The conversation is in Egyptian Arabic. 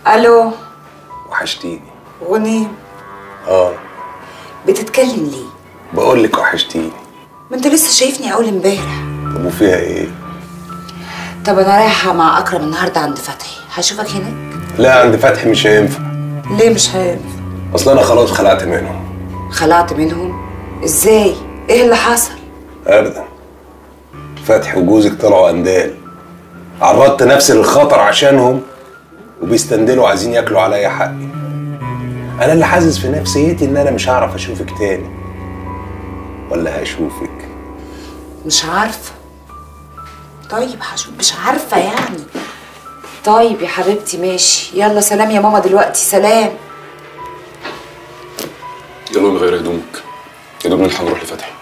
الو وحشتيني غنيم اه بتتكلم ليه بقول لك وحشتيني ما انت لسه شايفني اول امبارح طب وفيها ايه طب انا رايحه مع اكرم النهارده عند فتحي هشوفك هناك لا عند فتحي مش هينفع ليه مش هينفع اصل انا خلاص خلعت منهم خلعت منهم ازاي ايه اللي حصل ابدا فتحي وجوزك طلعوا اندال عرضت نفسي للخطر عشانهم وبيستندلوا عايزين ياكلوا عليا حقي انا اللي حاسس في نفسيتي ان انا مش هعرف اشوفك تاني ولا هشوفك مش عارفه طيب هشوف مش عارفه يعني طيب يا حبيبتي ماشي يلا سلام يا ماما دلوقتي سلام يلا نغير هدومك يا دوب نلحق نروح لفتحي